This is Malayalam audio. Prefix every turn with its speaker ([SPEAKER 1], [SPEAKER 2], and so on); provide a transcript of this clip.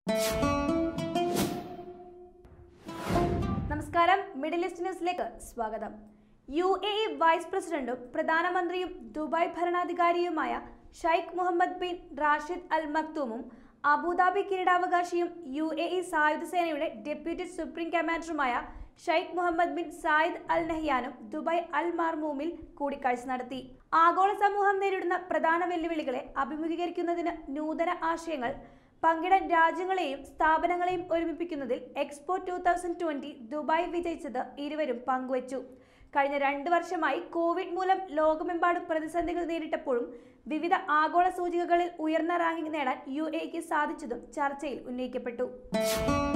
[SPEAKER 1] നമസ്കാരം മിഡിൽ ഈസ്റ്റ് ന്യൂസിലേക്ക് സ്വാഗതം യു എ ഇ വൈസ് പ്രസിഡന്റും പ്രധാനമന്ത്രിയും ദുബായ് ഭരണാധികാരിയുമായ Sheikh Mohammed bin Rashid Al മക്തൂമും അബുദാബി കിരീടാവകാശിയും യു എ ഇ സായുധ സേനയുടെ ഡെപ്യൂട്ടി സുപ്രീം കമാൻഡറുമായ Sheikh Mohammed bin Zayed Al നഹിയാനും ദുബായ് അൽ മാർമൂമിൽ കൂടിക്കാഴ്ച നടത്തി ആഗോള സമൂഹം നേരിടുന്ന പ്രധാന വെല്ലുവിളികളെ അഭിമുഖീകരിക്കുന്നതിന് നൂതന ആശയങ്ങൾ പങ്കിടാൻ രാജ്യങ്ങളെയും സ്ഥാപനങ്ങളെയും ഒരുമിപ്പിക്കുന്നതിൽ Expo two thousand twenty Dubai വിജയിച്ചത് ഇരുവരും പങ്കുവച്ചു കഴിഞ്ഞ രണ്ട് വർഷമായി കോവിഡ് മൂലം ലോകമെമ്പാടും പ്രതിസന്ധികൾ നേരിട്ടപ്പോഴും വിവിധ ആഗോള സൂചികകളിൽ ഉയർന്ന റാങ്കിംഗ് നേടാൻ യു എക്ക് സാധിച്ചതും ചർച്ചയിൽ ഉന്നയിക്കപ്പെട്ടു